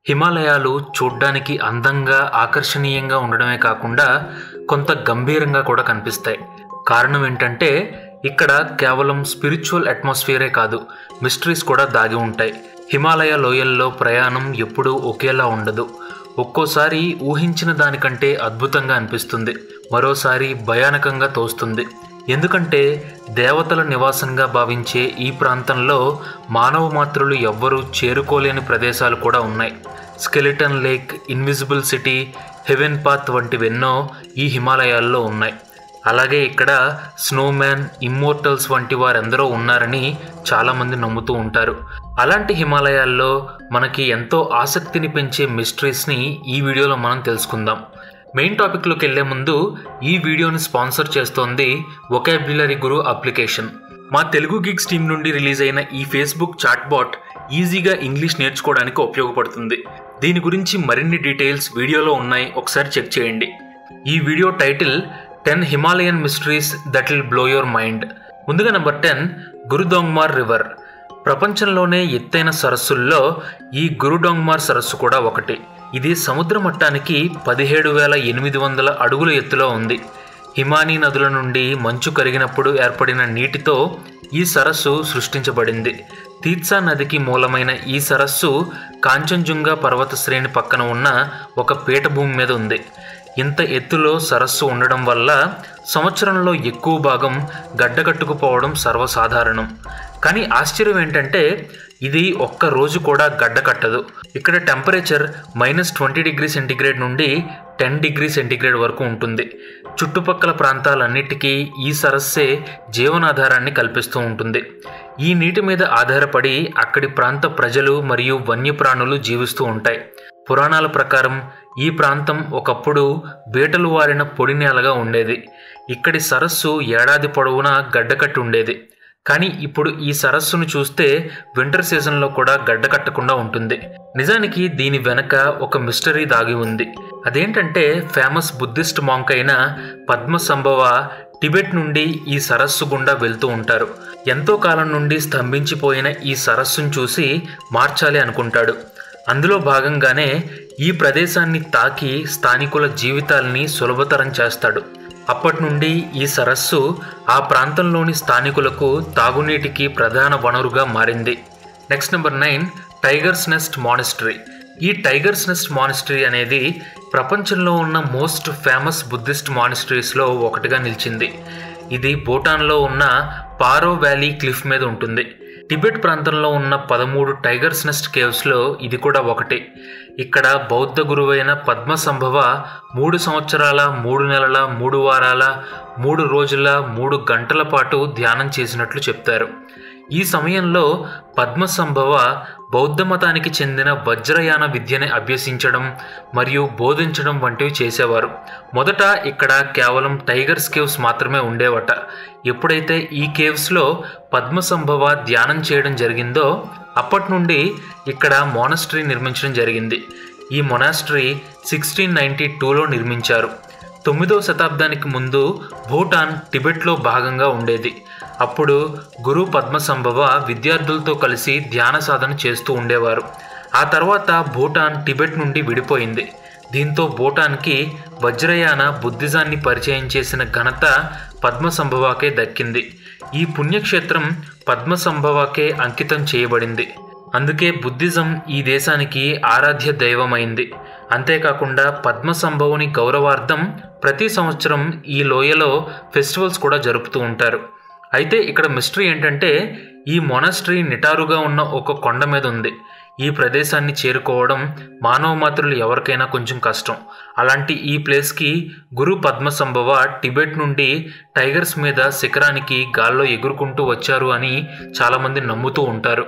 హిమాలయాలు చూడ్డానికి అందంగా ఆకర్షణీయంగా ఉండడమే కాకుండా కొంత గంభీరంగా కూడా కనిపిస్తాయి కారణం ఏంటంటే ఇక్కడ కేవలం స్పిరిచువల్ అట్మాస్ఫియరే కాదు మిస్టరీస్ కూడా దాగి ఉంటాయి హిమాలయ లోయల్లో ప్రయాణం ఎప్పుడూ ఒకేలా ఉండదు ఒక్కోసారి ఊహించిన దానికంటే అద్భుతంగా అనిపిస్తుంది మరోసారి భయానకంగా తోస్తుంది ఎందుకంటే దేవతల నివాసంగా భావించే ఈ ప్రాంతంలో మానవ మాత్రులు ఎవ్వరూ చేరుకోలేని ప్రదేశాలు కూడా ఉన్నాయి skeleton lake invisible city heaven path వంటివెన్నో ఈ హిమాలయాల్లో ఉన్నాయి అలాగే ఇక్కడ స్నోమ్యాన్ ఇమ్మోర్టల్స్ వంటి వారెందరో ఉన్నారని చాలామంది నమ్ముతూ ఉంటారు అలాంటి హిమాలయాల్లో మనకి ఎంతో ఆసక్తిని పెంచే మిస్టరీస్ని ఈ వీడియోలో మనం తెలుసుకుందాం మెయిన్ టాపిక్లోకి వెళ్లే ముందు ఈ వీడియోని స్పాన్సర్ చేస్తోంది ఒకాబులరీ గురు అప్లికేషన్ మా తెలుగు గిగ్స్ టీం నుండి రిలీజ్ అయిన ఈ ఫేస్బుక్ చాట్బాట్ ఈజీగా ఇంగ్లీష్ నేర్చుకోవడానికి ఉపయోగపడుతుంది దీని గురించి మరిన్ని డీటెయిల్స్ వీడియోలో ఉన్నాయి ఒకసారి చెక్ చేయండి ఈ video title ten Himalayan mysteries that will blow your mind ముందుగా నెంబర్ టెన్ గురుదోంగ్మార్ రివర్ ప్రపంచంలోనే ఎత్తైన సరస్సుల్లో ఈ గురుడోంగ్మార్ సరస్సు కూడా ఒకటి ఇది సముద్ర మట్టానికి పదిహేడు వేల ఎనిమిది వందల అడుగుల ఎత్తులో ఉంది హిమానీ నదుల నుండి మంచు కరిగినప్పుడు ఏర్పడిన నీటితో ఈ సరస్సు సృష్టించబడింది తీత్సా నదికి మూలమైన ఈ సరస్సు కాంచన్జుంగా పర్వత శ్రేణి పక్కన ఉన్న ఒక పీఠభూమి మీద ఉంది ఇంత ఎత్తులో సరస్సు ఉండడం వల్ల సంవత్సరంలో ఎక్కువ భాగం గడ్డకట్టుకుపోవడం సర్వసాధారణం కానీ ఆశ్చర్యం ఏంటంటే ఇది ఒక్క రోజు కూడా గడ్డ కట్టదు ఇక్కడ temperature minus twenty degree centigrade నుండి టెన్ డిగ్రీ సెంటీగ్రేడ్ వరకు ఉంటుంది చుట్టుపక్కల ప్రాంతాలన్నిటికీ ఈ సరస్సే జీవనాధారాన్ని కల్పిస్తూ ఉంటుంది ఈ నీటి మీద ఆధారపడి అక్కడి ప్రాంత ప్రజలు మరియు వన్యప్రాణులు జీవిస్తూ ఉంటాయి పురాణాల ప్రకారం ఈ ప్రాంతం ఒకప్పుడు బీటలు వారిన పొడి నేలగా ఉండేది ఇక్కడి సరస్సు ఏడాది పొడవునా గడ్డకట్టి ఉండేది కానీ ఇప్పుడు ఈ సరస్సును చూస్తే వింటర్ సీజన్లో కూడా గడ్డ కట్టకుండా ఉంటుంది నిజానికి దీని వెనక ఒక మిస్టరీ దాగి ఉంది అదేంటంటే ఫేమస్ బుద్ధిస్ట్ మాంక్ అయిన పద్మ సంభవ టిబెట్ నుండి ఈ సరస్సు గుండా వెళ్తూ ఉంటారు ఎంతో కాలం నుండి స్తంభించిపోయిన ఈ సరస్సును చూసి మార్చాలి అనుకుంటాడు అందులో భాగంగానే ఈ ప్రదేశాన్ని తాకి స్థానికుల జీవితాల్ని సులభతరం చేస్తాడు అప్పటి నుండి ఈ సరస్సు ఆ ప్రాంతంలోని స్థానికులకు తాగునీటికి ప్రధాన వనరుగా మారింది next number nine Tiger's Nest monastery ఈ టైగర్స్ నెస్ట్ మానిస్టరీ అనేది ప్రపంచంలో ఉన్న మోస్ట్ ఫేమస్ బుద్ధిస్ట్ మానిస్టరీస్లో ఒకటిగా నిలిచింది ఇది భూటాన్లో ఉన్న పారో వ్యాలీ క్లిఫ్ మీద ఉంటుంది టిబెట్ ప్రాంతంలో ఉన్న పదమూడు టైగర్స్ నెస్ట్ కేవ్స్లో ఇది కూడా ఒకటి ఇక్కడ బౌద్ధ గురువైన పద్మ సంభవ మూడు సంవత్సరాల మూడు నెలల మూడు వారాల మూడు రోజుల మూడు గంటల పాటు ధ్యానం చేసినట్లు చెప్తారు ఈ సమయంలో పద్మ సంభవ బౌద్ధ మతానికి చెందిన వజ్రయాన విద్యని అభ్యసించడం మరియు బోధించడం వంటివి చేసేవారు మొదట ఇక్కడ కేవలం టైగర్స్ కేవ్స్ మాత్రమే ఉండేవట ఎప్పుడైతే ఈ కేవ్స్లో పద్మ సంభవ ధ్యానం చేయడం జరిగిందో అప్పటి నుండి ఇక్కడ మోనస్ట్రీ నిర్మించడం జరిగింది ఈ మొనాస్ట్రీ సిక్స్టీన్ నైంటీ టూలో నిర్మించారు తొమ్మిదవ శతాబ్దానికి ముందు భూటాన్ టిబెట్లో భాగంగా ఉండేది అప్పుడు గురు పద్మసంభవ విద్యార్థులతో కలిసి ధ్యాన సాధన చేస్తూ ఉండేవారు ఆ తర్వాత భూటాన్ టిబెట్ నుండి విడిపోయింది దీంతో భూటాన్కి వజ్రయాన బుద్ధిజాన్ని పరిచయం చేసిన ఘనత పద్మసంభవాకే దక్కింది ఈ పుణ్యక్షేత్రం పద్మసంభవాకే అంకితం చేయబడింది అందుకే బుద్ధిజం ఈ దేశానికి ఆరాధ్య దైవమైంది అంతేకాకుండా పద్మసంభవుని గౌరవార్థం ప్రతి సంవత్సరం ఈ లోయలో ఫెస్టివల్స్ కూడా జరుపుతూ ఉంటారు అయితే ఇక్కడ మిస్టరీ ఏంటంటే ఈ మొనస్ట్రీ నిటారుగా ఉన్న ఒక కొండ మీద ఉంది ఈ ప్రదేశాన్ని చేరుకోవడం మానవ మాత్రులు ఎవరికైనా కొంచెం కష్టం అలాంటి ఈ ప్లేస్కి గురు పద్మసంభవ టిబెట్ నుండి టైగర్స్ మీద శిఖరానికి గాల్లో ఎగురుకుంటూ వచ్చారు అని చాలామంది నమ్ముతూ ఉంటారు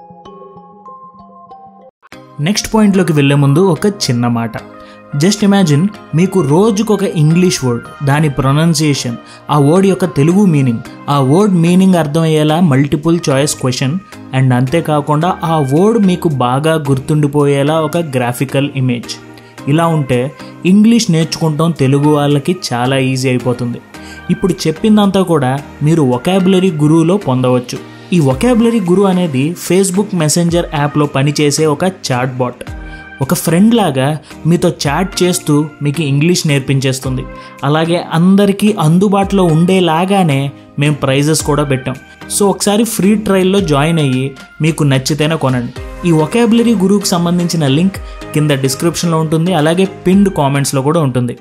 నెక్స్ట్ పాయింట్లోకి వెళ్ళే ముందు ఒక చిన్న మాట జస్ట్ ఇమాజిన్ మీకు రోజుకు ఒక ఇంగ్లీష్ వర్డ్ దాని ప్రొనౌన్సియేషన్ ఆ వర్డ్ యొక్క తెలుగు మీనింగ్ ఆ వర్డ్ మీనింగ్ అర్థమయ్యేలా మల్టిపుల్ చాయిస్ క్వశ్చన్ అండ్ అంతేకాకుండా ఆ వర్డ్ మీకు బాగా గుర్తుండిపోయేలా ఒక గ్రాఫికల్ ఇమేజ్ ఇలా ఉంటే ఇంగ్లీష్ నేర్చుకుంటాం తెలుగు వాళ్ళకి చాలా ఈజీ అయిపోతుంది ఇప్పుడు చెప్పిందంతా కూడా మీరు ఒకాబులరీ గురువులో పొందవచ్చు ఈ ఒకాబులరీ గురు అనేది ఫేస్బుక్ మెసెంజర్ యాప్లో పనిచేసే ఒక చాట్ బాట్ ఒక ఫ్రెండ్ లాగా మీతో చాట్ చేస్తూ మీకు ఇంగ్లీష్ నేర్పించేస్తుంది అలాగే అందరికీ అందుబాటులో ఉండేలాగానే మేము ప్రైజెస్ కూడా పెట్టాం సో ఒకసారి ఫ్రీ ట్రయల్లో జాయిన్ అయ్యి మీకు నచ్చితేనే కొనండి ఈ ఒకాబులరీ గురువుకి సంబంధించిన లింక్ కింద డిస్క్రిప్షన్లో ఉంటుంది అలాగే పిన్డ్ కామెంట్స్లో కూడా ఉంటుంది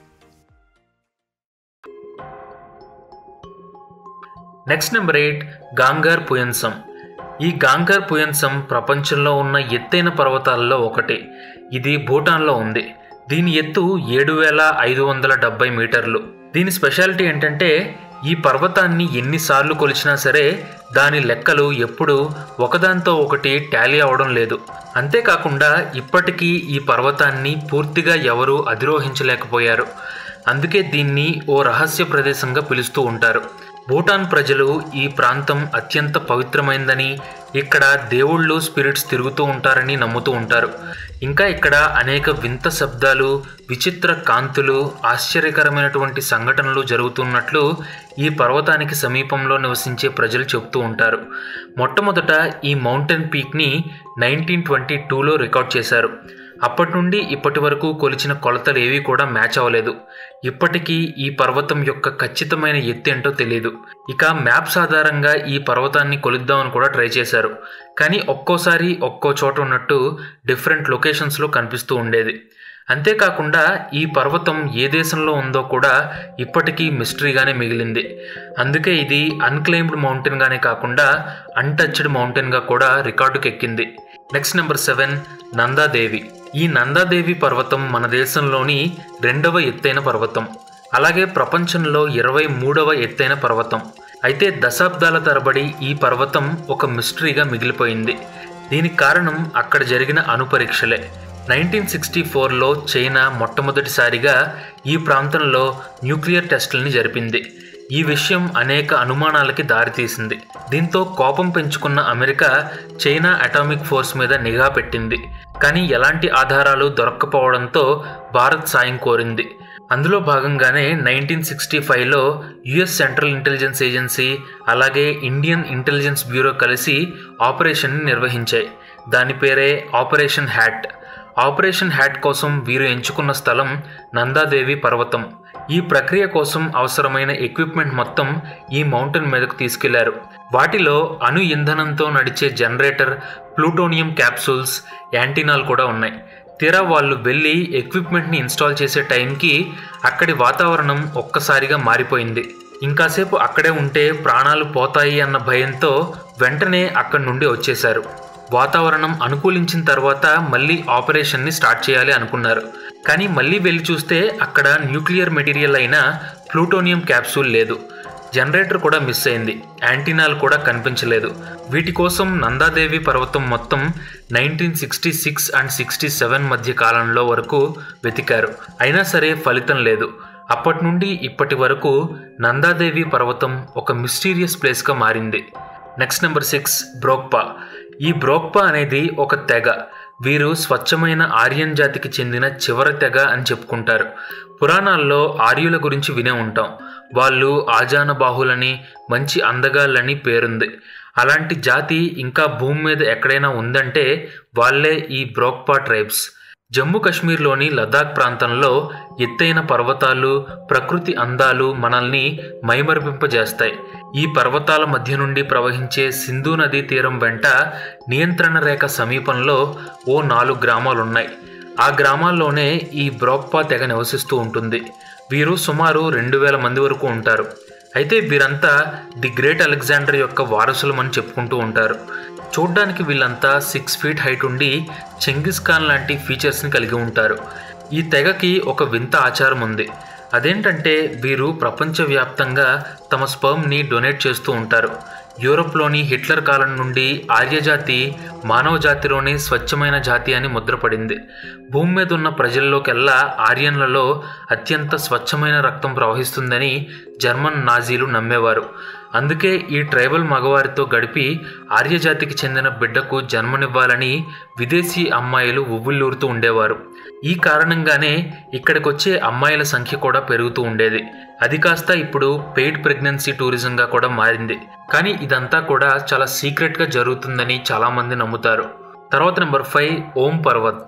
next number eight Gangkhar Puensum ఈ గాంగార్ పుయన్సం ప్రపంచంలో ఉన్న ఎత్తైన పర్వతాలలో ఒకటి ఇది భూటాన్లో ఉంది దీని ఎత్తు ఏడు వేల ఐదు వందల డెబ్బై మీటర్లు దీని స్పెషాలిటీ ఏంటంటే ఈ పర్వతాన్ని ఎన్నిసార్లు కొలిచినా సరే దాని లెక్కలు ఎప్పుడూ ఒకదాంతో ఒకటి టాలీ అవడం లేదు అంతేకాకుండా ఇప్పటికీ ఈ పర్వతాన్ని పూర్తిగా ఎవరూ అధిరోహించలేకపోయారు అందుకే దీన్ని ఓ రహస్య ప్రదేశంగా పిలుస్తూ ఉంటారు భూటాన్ ప్రజలు ఈ ప్రాంతం అత్యంత పవిత్రమైందని ఇక్కడ దేవుళ్ళు స్పిరిట్స్ తిరుగుతూ ఉంటారని నమ్ముతూ ఉంటారు ఇంకా ఇక్కడ అనేక వింత శబ్దాలు విచిత్ర కాంతులు ఆశ్చర్యకరమైనటువంటి సంఘటనలు జరుగుతున్నట్లు ఈ పర్వతానికి సమీపంలో నివసించే ప్రజలు చెబుతూ ఉంటారు మొట్టమొదట ఈ మౌంటైన్ పీక్ని నైన్టీన్ ట్వంటీ టూలో రికార్డ్ చేశారు అప్పటి నుండి ఇప్పటి వరకు కొలిచిన కొలతలు ఏవి కూడా మ్యాచ్ అవ్వలేదు ఇప్పటికీ ఈ పర్వతం యొక్క ఖచ్చితమైన ఎత్తు ఏంటో తెలియదు ఇక మ్యాప్స్ ఆధారంగా ఈ పర్వతాన్ని కొలుద్దామని కూడా ట్రై చేశారు కానీ ఒక్కోసారి ఒక్కో చోట ఉన్నట్టు డిఫరెంట్ లొకేషన్స్లో కనిపిస్తూ ఉండేది అంతేకాకుండా ఈ పర్వతం ఏ దేశంలో ఉందో కూడా ఇప్పటికీ మిస్టరీగానే మిగిలింది అందుకే ఇది అన్క్లెయిమ్డ్ మౌంటైన్గానే కాకుండా అన్టచ్డ్ మౌంటైన్గా కూడా రికార్డుకి ఎక్కింది నెక్స్ట్ నెంబర్ సెవెన్ నందాదేవి ఈ నందాదేవి పర్వతం మన దేశంలోని రెండవ ఎత్తైన పర్వతం అలాగే ప్రపంచంలో ఇరవై మూడవ ఎత్తైన పర్వతం అయితే దశాబ్దాల తరబడి ఈ పర్వతం ఒక మిస్టరీగా మిగిలిపోయింది దీనికి కారణం అక్కడ జరిగిన అణుపరీక్షలే నైన్టీన్ సిక్స్టీ ఫోర్లో చైనా మొట్టమొదటిసారిగా ఈ ప్రాంతంలో న్యూక్లియర్ టెస్టులని జరిపింది ఈ విషయం అనేక అనుమానాలకి దారితీసింది దీంతో కోపం పెంచుకున్న అమెరికా చైనా అటామిక్ ఫోర్స్ మీద నిఘా పెట్టింది కానీ ఎలాంటి ఆధారాలు దొరక్కపోవడంతో భారత్ సాయం కోరింది అందులో భాగంగానే నైన్టీన్ సిక్స్టీ ఫైవ్లో యుఎస్ సెంట్రల్ ఇంటెలిజెన్స్ ఏజెన్సీ అలాగే ఇండియన్ ఇంటెలిజెన్స్ బ్యూరో కలిసి ఆపరేషన్ని నిర్వహించాయి దాని పేరే ఆపరేషన్ హ్యాట్ ఆపరేషన్ హ్యాట్ కోసం వీరు ఎంచుకున్న స్థలం నందాదేవి పర్వతం ఈ ప్రక్రియ కోసం అవసరమైన ఎక్విప్మెంట్ మొత్తం ఈ మౌంటైన్ మీదకు తీసుకెళ్లారు వాటిలో అణు ఇంధనంతో నడిచే జనరేటర్ ప్లూటోనియం క్యాప్సూల్స్ యాంటీనాలు కూడా ఉన్నాయి తీరా వాళ్ళు వెళ్ళి ఎక్విప్మెంట్ని ఇన్స్టాల్ చేసే టైంకి అక్కడి వాతావరణం ఒక్కసారిగా మారిపోయింది ఇంకాసేపు అక్కడే ఉంటే ప్రాణాలు పోతాయి అన్న భయంతో వెంటనే అక్కడి నుండి వచ్చేశారు వాతావరణం అనుకూలించిన తర్వాత మళ్ళీ ఆపరేషన్ని స్టార్ట్ చేయాలి అనుకున్నారు కానీ మళ్ళీ వెళ్ళి చూస్తే అక్కడ న్యూక్లియర్ మెటీరియల్ అయిన ప్లూటోనియం క్యాప్సూల్ లేదు జనరేటర్ కూడా మిస్ అయింది యాంటీనాలు కూడా కనిపించలేదు వీటి కోసం నందాదేవి పర్వతం మొత్తం nineteen sixty six and sixty seven మధ్య కాలంలో వరకు వెతికారు అయినా సరే ఫలితం లేదు అప్పటి నుండి ఇప్పటి వరకు నందాదేవి పర్వతం ఒక మిస్టీరియస్ ప్లేస్గా మారింది నెక్స్ట్ నెంబర్ సిక్స్ బ్రోక్పా ఈ బ్రోక్పా అనేది ఒక తెగ వీరు స్వచ్ఛమైన ఆర్యన్ జాతికి చెందిన చివరి తెగ అని చెప్పుకుంటారు పురాణాల్లో ఆర్యుల గురించి వినే ఉంటాం వాళ్ళు ఆజానబాహులని మంచి అందగాళ్ళని పేరుంది అలాంటి జాతి ఇంకా భూమి మీద ఎక్కడైనా ఉందంటే వాళ్ళే ఈ బ్రోక్పా ట్రైబ్స్ జమ్మూ కాశ్మీర్లోని లదాఖ్ ప్రాంతంలో ఎత్తైన పర్వతాలు ప్రకృతి అందాలు మనల్ని మైమరిపింపజేస్తాయి ఈ పర్వతాల మధ్య నుండి ప్రవహించే సింధు నదీ తీరం వెంట నియంత్రణ రేఖ సమీపంలో ఓ నాలుగు గ్రామాలున్నాయి ఆ గ్రామాల్లోనే ఈ బ్రోక్పా తెగ నివసిస్తూ ఉంటుంది వీరు సుమారు రెండు వేల మంది వరకు ఉంటారు అయితే వీరంతా ది గ్రేట్ అలెగ్జాండర్ యొక్క వారసులమని చెప్పుకుంటూ ఉంటారు చూడ్డానికి వీళ్ళంతా సిక్స్ ఫీట్ హైట్ ఉండి చెంగిస్ ఖాన్ లాంటి ఫీచర్స్ని కలిగి ఉంటారు ఈ తెగకి ఒక వింత ఆచారం ఉంది అదేంటంటే వీరు ప్రపంచవ్యాప్తంగా తమ స్పర్మ్ని డొనేట్ చేస్తూ ఉంటారు యూరోప్లోని హిట్లర్ కాలం నుండి ఆర్యజాతి మానవ జాతిలోని స్వచ్ఛమైన జాతి అని ముద్రపడింది భూమి మీద ఉన్న ప్రజల్లోకెల్లా ఆర్యన్లలో అత్యంత స్వచ్ఛమైన రక్తం ప్రవహిస్తుందని జర్మన్ నాజీలు నమ్మేవారు అందుకే ఈ ట్రైబల్ మగవారితో గడిపి ఆర్యజాతికి చెందిన బిడ్డకు జన్మనివ్వాలని విదేశీ అమ్మాయిలు ఉవ్విల్లూరుతూ ఉండేవారు ఈ కారణంగానే ఇక్కడికొచ్చే అమ్మాయిల సంఖ్య కూడా పెరుగుతూ ఉండేది అది కాస్త ఇప్పుడు పెయిడ్ ప్రెగ్నెన్సీ టూరిజంగా కూడా మారింది కానీ ఇదంతా కూడా చాలా సీక్రెట్గా జరుగుతుందని చాలామంది నమ్ముతారు తర్వాత నెంబర్ ఫైవ్ ఓం పర్వత్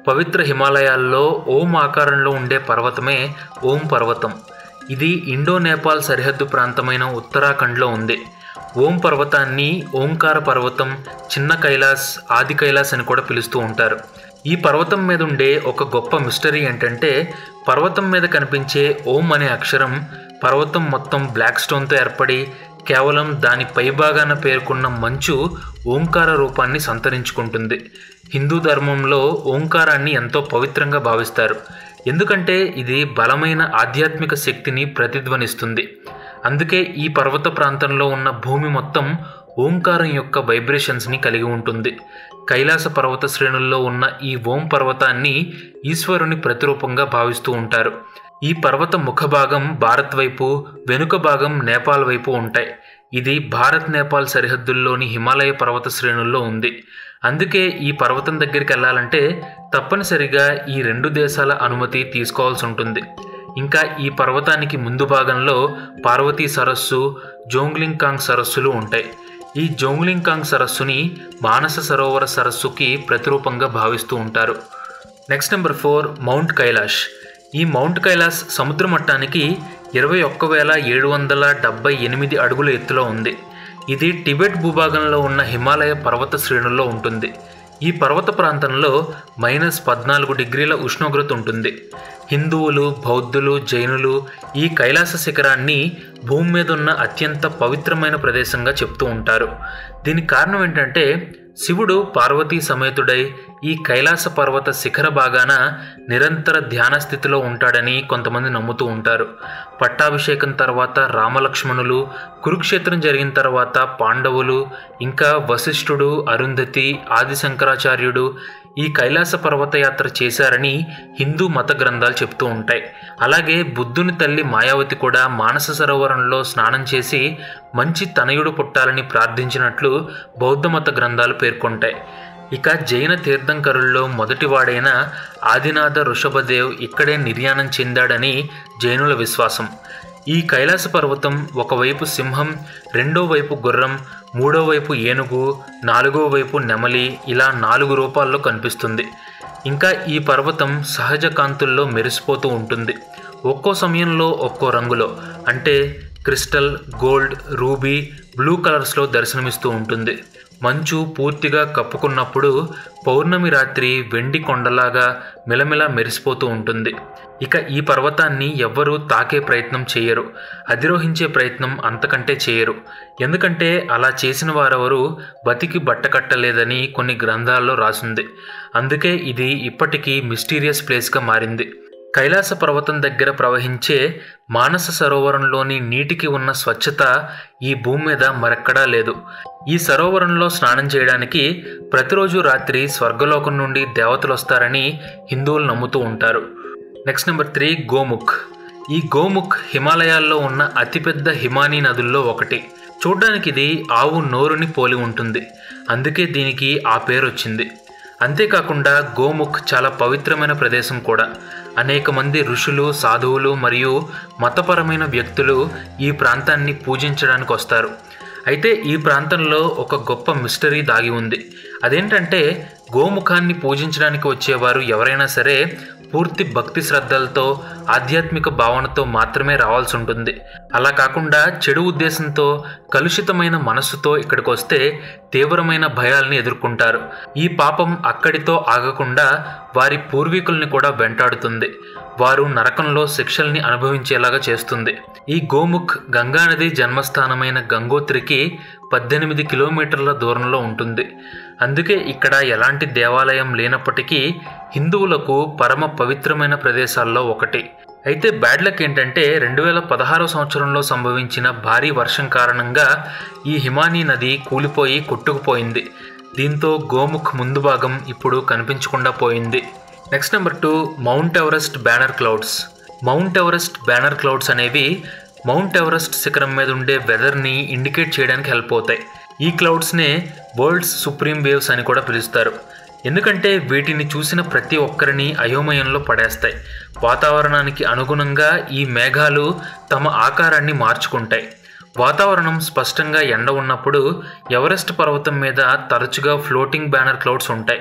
పవిత్ర హిమాలయాల్లో ఓం ఆకారంలో ఉండే పర్వతమే ఓం పర్వతం ఇది ఇండో నేపాల్ సరిహద్దు ప్రాంతమైన ఉత్తరాఖండ్లో ఉంది ఓం పర్వతాన్ని ఓంకార పర్వతం చిన్న కైలాస్ ఆది కైలాస్ అని కూడా పిలుస్తూ ఉంటారు ఈ పర్వతం మీద ఉండే ఒక గొప్ప మిస్టరీ ఏంటంటే పర్వతం మీద కనిపించే ఓం అనే అక్షరం పర్వతం మొత్తం బ్లాక్ స్టోన్తో ఏర్పడి కేవలం దాని పైభాగాన పేర్కొన్న మంచు ఓంకార రూపాన్ని సంతరించుకుంటుంది హిందూ ధర్మంలో ఓంకారాన్ని ఎంతో పవిత్రంగా భావిస్తారు ఎందుకంటే ఇది బలమైన ఆధ్యాత్మిక శక్తిని ప్రతిధ్వనిస్తుంది అందుకే ఈ పర్వత ప్రాంతంలో ఉన్న భూమి మొత్తం ఓంకారం యొక్క వైబ్రేషన్స్ని కలిగి ఉంటుంది కైలాస పర్వత శ్రేణుల్లో ఉన్న ఈ ఓం పర్వతాన్ని ఈశ్వరుని ప్రతిరూపంగా భావిస్తూ ఉంటారు ఈ పర్వత ముఖ భాగం భారత్ వైపు వెనుక భాగం నేపాల్ వైపు ఉంటాయి ఇది భారత్ నేపాల్ సరిహద్దుల్లోని హిమాలయ పర్వత శ్రేణుల్లో ఉంది అందుకే ఈ పర్వతం దగ్గరికి వెళ్ళాలంటే తప్పనిసరిగా ఈ రెండు దేశాల అనుమతి తీసుకోవాల్సి ఉంటుంది ఇంకా ఈ పర్వతానికి ముందు భాగంలో పార్వతీ సరస్సు జోంగ్లింగ్ కాంగ్ సరస్సులు ఉంటాయి ఈ జోంగ్లింగ్ కాంగ్ సరస్సుని మానస సరోవర సరస్సుకి ప్రతిరూపంగా భావిస్తూ ఉంటారు next number four Mount Kailash ఈ మౌంట్ కైలాస్ సముద్ర మట్టానికి ఇరవై ఒక్క వేల ఏడు వందల డెబ్బై ఎనిమిది అడుగుల ఎత్తులో ఉంది ఇది టిబెట్ భూభాగంలో ఉన్న హిమాలయ పర్వత శ్రేణుల్లో ఉంటుంది ఈ పర్వత ప్రాంతంలో మైనస్ పద్నాలుగు డిగ్రీల ఉష్ణోగ్రత ఉంటుంది హిందువులు బౌద్ధులు జైనులు ఈ కైలాస శిఖరాన్ని భూమి మీద ఉన్న అత్యంత పవిత్రమైన ప్రదేశంగా చెప్తూ ఉంటారు దీనికి కారణం ఏంటంటే శివుడు పార్వతీ సమేతుడై ఈ కైలాస పర్వత శిఖర భాగాన నిరంతర ధ్యాన స్థితిలో ఉంటాడని కొంతమంది నమ్ముతూ ఉంటారు పట్టాభిషేకం తర్వాత రామలక్ష్మణులు కురుక్షేత్రం జరిగిన తర్వాత పాండవులు ఇంకా వశిష్ఠుడు అరుంధతి ఆది శంకరాచార్యుడు ఈ కైలాస పర్వత యాత్ర చేశారని హిందూ మత గ్రంథాలు చెప్తూ ఉంటాయి అలాగే బుద్ధుని తల్లి మాయావతి కూడా మానస సరోవరంలో స్నానం చేసి మంచి తనయుడు పుట్టాలని ప్రార్థించినట్లు బౌద్ధ మత గ్రంథాలు పేర్కొంటాయి ఇక జైన తీర్థంకరుల్లో మొదటివాడైన ఆదినాథ ఋషభదేవ్ ఇక్కడే నిర్యాణం చెందాడని జైనుల విశ్వాసం ఈ కైలాస పర్వతం ఒకవైపు సింహం రెండో వైపు గుర్రం మూడో వైపు ఏనుగు నాలుగో వైపు నెమలి ఇలా నాలుగు రూపాల్లో కనిపిస్తుంది ఇంకా ఈ పర్వతం సహజ కాంతుల్లో మెరిసిపోతూ ఉంటుంది ఒక్కో సమయంలో ఒక్కో రంగులో అంటే క్రిస్టల్ గోల్డ్ రూబీ బ్లూ కలర్స్లో దర్శనమిస్తూ ఉంటుంది మంచు పూర్తిగా కప్పుకున్నప్పుడు పౌర్ణమి రాత్రి వెండి కొండలాగా మిలమిల మెరిసిపోతూ ఉంటుంది ఇక ఈ పర్వతాన్ని ఎవ్వరూ తాకే ప్రయత్నం చేయరు అధిరోహించే ప్రయత్నం అంతకంటే చేయరు ఎందుకంటే అలా చేసిన వారెవరూ బతికి బట్టకట్టలేదని కొన్ని గ్రంథాల్లో రాసింది అందుకే ఇది ఇప్పటికీ మిస్టీరియస్ ప్లేస్గా మారింది కైలాస పర్వతం దగ్గర ప్రవహించే మానస సరోవరంలోని నీటికి ఉన్న స్వచ్ఛత ఈ భూమి మీద మరెక్కడా లేదు ఈ సరోవరంలో స్నానం చేయడానికి ప్రతిరోజు రాత్రి స్వర్గలోకం నుండి దేవతలు వస్తారని హిందువులు నమ్ముతూ ఉంటారు నెక్స్ట్ నెంబర్ త్రీ గోముఖ్ ఈ గోముఖ్ హిమాలయాల్లో ఉన్న అతిపెద్ద హిమానీ నదుల్లో ఒకటి చూడ్డానికి ఇది ఆవు నోరుని పోలి ఉంటుంది అందుకే దీనికి ఆ పేరు వచ్చింది అంతేకాకుండా గోముఖ్ చాలా పవిత్రమైన ప్రదేశం కూడా అనేక మంది ఋషులు సాధువులు మరియు మతపరమైన వ్యక్తులు ఈ ప్రాంతాన్ని పూజించడానికి వస్తారు అయితే ఈ ప్రాంతంలో ఒక గొప్ప మిస్టరీ దాగి ఉంది అదేంటంటే గోముఖాన్ని పూజించడానికి వచ్చేవారు ఎవరైనా సరే పూర్తి భక్తి శ్రద్ధలతో ఆధ్యాత్మిక భావనతో మాత్రమే రావాల్సి ఉంటుంది అలా కాకుండా చెడు ఉద్దేశంతో కలుషితమైన మనస్సుతో ఇక్కడికి వస్తే తీవ్రమైన భయాల్ని ఎదుర్కొంటారు ఈ పాపం అక్కడితో ఆగకుండా వారి పూర్వీకుల్ని కూడా వెంటాడుతుంది వారు నరకంలో శిక్షల్ని అనుభవించేలాగా చేస్తుంది ఈ గోముఖ్ గంగానది జన్మస్థానమైన గంగోత్రికి పద్దెనిమిది కిలోమీటర్ల దూరంలో ఉంటుంది అందుకే ఇక్కడ ఎలాంటి దేవాలయం లేనప్పటికీ హిందువులకు పరమ పవిత్రమైన ప్రదేశాల్లో ఒకటి అయితే బ్యాడ్ లక్ ఏంటంటే రెండు వేల పదహారో సంవత్సరంలో సంభవించిన భారీ వర్షం కారణంగా ఈ హిమానీ నది కూలిపోయి కొట్టుకుపోయింది దీంతో గోముఖ్ ముందు భాగం ఇప్పుడు కనిపించకుండా పోయింది next number two Mount Everest banner clouds Mount Everest banner clouds అనేవి మౌంట్ ఎవరెస్ట్ శిఖరం మీద ఉండే వెదర్ని ఇండికేట్ చేయడానికి హెల్ప్ అవుతాయి ఈ క్లౌడ్స్నే వరల్డ్స్ సుప్రీం వేవ్స్ అని కూడా పిలుస్తారు ఎందుకంటే వీటిని చూసిన ప్రతి ఒక్కరిని అయోమయంలో పడేస్తాయి వాతావరణానికి అనుగుణంగా ఈ మేఘాలు తమ ఆకారాన్ని మార్చుకుంటాయి వాతావరణం స్పష్టంగా ఎండ ఉన్నప్పుడు ఎవరెస్ట్ పర్వతం మీద తరచుగా ఫ్లోటింగ్ బ్యానర్ క్లౌడ్స్ ఉంటాయి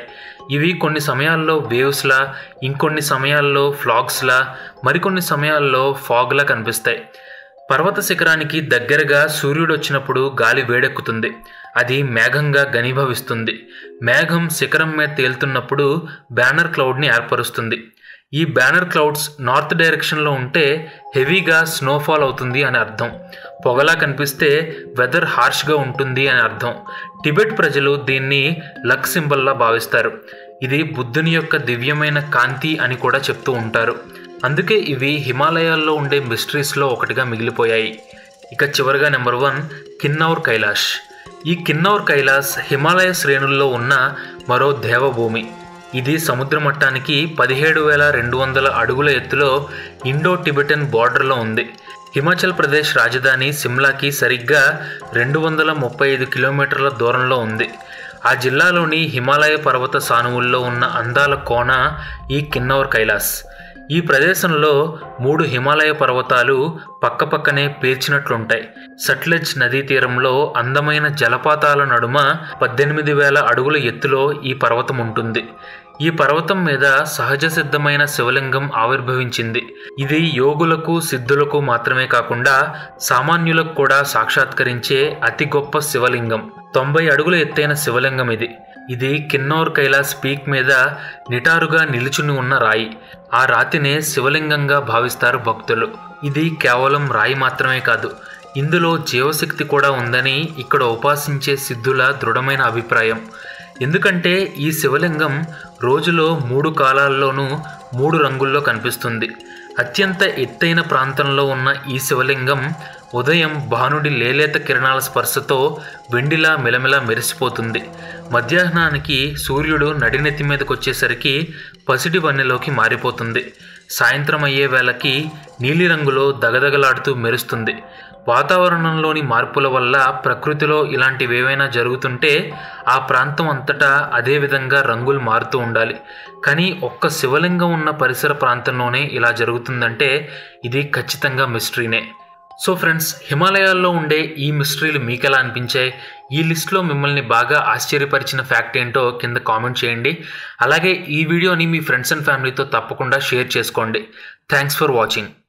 ఇవి కొన్ని సమయాల్లో వేవ్స్లా ఇంకొన్ని సమయాల్లో ఫ్లాగ్స్లా మరికొన్ని సమయాల్లో ఫాగ్లా కనిపిస్తాయి పర్వత శిఖరానికి దగ్గరగా సూర్యుడు వచ్చినప్పుడు గాలి వేడెక్కుతుంది అది మేఘంగా ఘనీభవిస్తుంది మేఘం శిఖరం మీద తేలుతున్నప్పుడు బ్యానర్ క్లౌడ్ని ఏర్పరుస్తుంది ఈ బ్యానర్ క్లౌడ్స్ నార్త్ డైరెక్షన్లో ఉంటే హెవీగా స్నోఫాల్ అవుతుంది అని అర్థం పొగలా కనిపిస్తే వెదర్ హార్ష్గా ఉంటుంది అని అర్థం టిబెట్ ప్రజలు దీన్ని లక్ సింబల్లా భావిస్తారు ఇది బుద్ధుని యొక్క దివ్యమైన కాంతి అని కూడా చెప్తూ ఉంటారు అందుకే ఇవి హిమాలయాల్లో ఉండే మిస్టరీస్లో ఒకటిగా మిగిలిపోయాయి ఇక చివరిగా నెంబర్ వన్ కిన్నౌర్ కైలాష్ ఈ కిన్నౌర్ కైలాస్ హిమాలయ శ్రేణుల్లో ఉన్న మరో దేవభూమి ఇది సముద్ర మట్టానికి పదిహేడు వేల రెండు వందల అడుగుల ఎత్తులో ఇండో టిబెటన్ బార్డర్లో ఉంది హిమాచల్ ప్రదేశ్ రాజధాని సిమ్లాకి సరిగ్గా రెండు వందల ముప్పై ఐదు కిలోమీటర్ల దూరంలో ఉంది ఆ జిల్లాలోని హిమాలయ పర్వత సానువుల్లో ఉన్న అందాల కోన ఈ కిన్నౌర్ కైలాస్ ఈ ప్రదేశంలో మూడు హిమాలయ పర్వతాలు పక్కపక్కనే పేర్చినట్లుంటాయి సట్లెజ్ నదీ తీరంలో అందమైన జలపాతాల నడుమ పద్దెనిమిది వేల అడుగుల ఎత్తులో ఈ పర్వతం ఉంటుంది ఈ పర్వతం మీద సహజ సిద్ధమైన శివలింగం ఆవిర్భవించింది ఇది యోగులకు సిద్ధులకు మాత్రమే కాకుండా సామాన్యులకు కూడా సాక్షాత్కరించే అతి గొప్ప శివలింగం తొంభై అడుగుల ఎత్తైన శివలింగం ఇది ఇది కిన్నౌర్ కైలాస్ పీక్ మీద నిటారుగా నిలుచుని ఉన్న రాయి ఆ రాతినే శివలింగంగా భావిస్తారు భక్తులు ఇది కేవలం రాయి మాత్రమే కాదు ఇందులో జీవశక్తి కూడా ఉందని ఇక్కడ ఉపాసించే సిద్ధుల దృఢమైన అభిప్రాయం ఎందుకంటే ఈ శివలింగం రోజులో మూడు కాలాల్లోనూ మూడు రంగుల్లో కనిపిస్తుంది అత్యంత ఎత్తైన ప్రాంతంలో ఉన్న ఈ శివలింగం ఉదయం భానుడి లేలేత కిరణాల స్పర్శతో వెండిలా మెలమెలా మెరిసిపోతుంది మధ్యాహ్నానికి సూర్యుడు నడినెత్తి మీదకి వచ్చేసరికి పసిడి వన్నెలోకి మారిపోతుంది సాయంత్రం అయ్యే వేళకి నీలిరంగులో దగదగలాడుతూ మెరుస్తుంది వాతావరణంలోని మార్పుల వల్ల ప్రకృతిలో ఇలాంటివేవైనా జరుగుతుంటే ఆ ప్రాంతం అంతటా అదే విధంగా రంగులు మారుతూ ఉండాలి కానీ ఒక్క శివలింగం ఉన్న పరిసర ప్రాంతంలోనే ఇలా జరుగుతుందంటే ఇది ఖచ్చితంగా మిస్టరీనే సో ఫ్రెండ్స్ హిమాలయాల్లో ఉండే ఈ మిస్టరీలు మీకు ఎలా అనిపించాయి ఈ లిస్ట్లో మిమ్మల్ని బాగా ఆశ్చర్యపరిచిన ఫ్యాక్ట్ ఏంటో కింద కామెంట్ చేయండి అలాగే ఈ వీడియోని మీ ఫ్రెండ్స్ అండ్ ఫ్యామిలీతో తప్పకుండా షేర్ చేసుకోండి థ్యాంక్స్ ఫర్ వాచింగ్